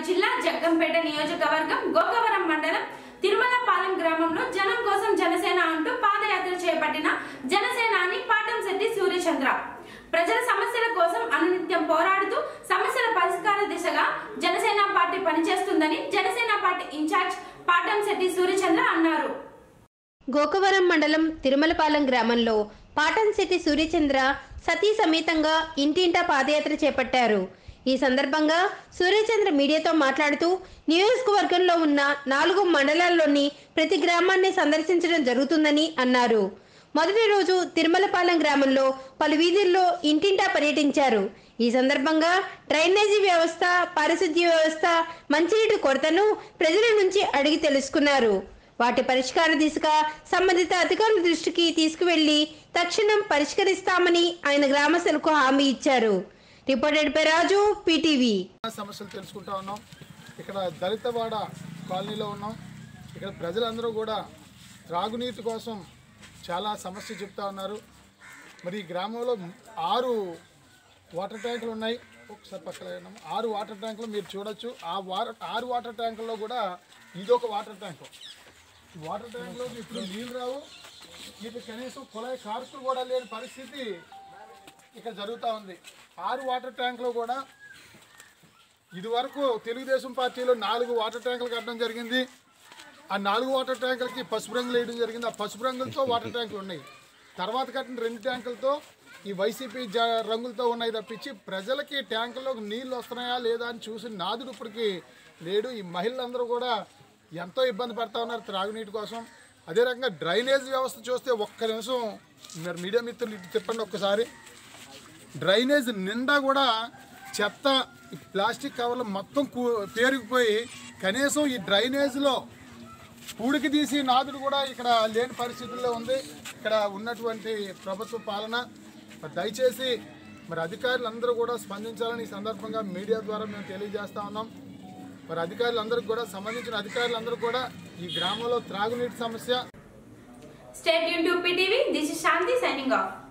జిల్లా జగ్గంపేట నియోజకవర్గం గోకవరం మండలం తిరుమలపాలెం గ్రామంలో జనం కోసం జనసేన అంటూ పాదయాత్ర చేపట్టిన జనసేనాని పాటంశెట్టి సూర్యచంద్ర ప్రజల సమస్యల కోసం అనునిత్యం పోరాడుతూ సమస్యల పరిష్కార దిశగా జనసేన పార్టీ పనిచేస్తుందని జనసేన పార్టీ ఇన్ఛార్జ్ పాటంశెట్టి సూర్యచంద్ర అన్నారు గోకవరం మండలం తిరుమలపాలెం గ్రామంలో పాటన్శెట్టి సూర్యచంద్ర సతీ సమేతంగా ఇంటింటా పాదయాత్ర చేపట్టారు ఈ సందర్భంగా సూర్యచంద్ర మీడియాతో మాట్లాడుతూ నియోజకవర్గంలో ఉన్న నాలుగు మండలాల్లోని ప్రతి గ్రామాన్ని సందర్శించడం జరుగుతుందని అన్నారు మొదటి రోజు తిరుమలపాలెం గ్రామంలో పలు వీధుల్లో ఇంటింటా పర్యటించారు ఈ సందర్భంగా డ్రైనేజీ వ్యవస్థ పారిశుద్ధ్య వ్యవస్థ మంచినీటి కొరతను ప్రజల నుంచి అడిగి తెలుసుకున్నారు వాటి పరిష్కార దిశగా సంబంధిత అధికారుల దృష్టికి తీసుకువెళ్లి తక్షణం పరిష్కరిస్తామని ఆయన గ్రామస్తులకు హామీ ఇచ్చారు రిపోర్టెడ్ పై రాజు పీటీవీ సమస్యలు తెలుసుకుంటా ఉన్నాం ఇక్కడ దళితవాడ కాలనీలో ఉన్నాం ఇక్కడ ప్రజలందరూ కూడా త్రాగునీటి కోసం చాలా సమస్య చెప్తా ఉన్నారు మరి ఈ గ్రామంలో ఆరు వాటర్ ట్యాంకులు ఉన్నాయి ఒకసారి పక్కన వేయండి. ఆరు వాటర్ ట్యాంకులు మీరు చూడొచ్చు ఆ వాటర్ ఆరు వాటర్ ట్యాంకుల్లో కూడా ఇదొక వాటర్ ట్యాంకు ఈ వాటర్ ట్యాంకులో ఇప్పుడు నీళ్ళు రావు ఇది కనీసం కుళాయి కార్సులు కూడా లేని పరిస్థితి ఇక్కడ జరుగుతూ ఉంది ఆరు వాటర్ ట్యాంకులో కూడా ఇదివరకు తెలుగుదేశం పార్టీలో నాలుగు వాటర్ ట్యాంకులు కట్టడం జరిగింది ఆ నాలుగు వాటర్ ట్యాంకులకి పసుపు రంగులు వేయడం జరిగింది ఆ పసుపు రంగులతో వాటర్ ట్యాంకులు ఉన్నాయి తర్వాత కట్టిన రెండు ట్యాంకులతో ఈ వైసీపీ జ రంగులతో ఉన్నాయి తప్పించి ప్రజలకి ట్యాంకుల్లోకి నీళ్ళు వస్తున్నాయా లేదా అని చూసి నాదుడు ఇప్పటికి లేడు ఈ మహిళలందరూ కూడా ఎంతో ఇబ్బంది పడతా ఉన్నారు త్రాగునీటి కోసం అదే రకంగా డ్రైనేజ్ వ్యవస్థ చూస్తే ఒక్క నిమిషం మీరు మీడియా మిత్రులు ఇటు చెప్పండి ఒక్కసారి డ్రైనేజ్ నిండా కూడా చెత్త ఈ ప్లాస్టిక్ కవర్లు మొత్తం కూ- పేరుకుపోయి కనీసం ఈ డ్రైనేజ్లో పూడికి తీసి నాదుడు కూడా ఇక్కడ లేని పరిస్థితుల్లో ఉంది ఇక్కడ ఉన్నటువంటి ప్రభుత్వ పాలన మరి దయచేసి మరి అధికారులందరూ కూడా స్పందించాలని ఈ సందర్భంగా మీడియా ద్వారా మేము తెలియజేస్తా ఉన్నాం మరి అధికారులందరికీ కూడా సంబంధించిన అధికారులందరూ కూడా ఈ గ్రామంలో త్రాగునీటి సమస్య స్టేట్ యూన్ to PTV this is Shanti signing of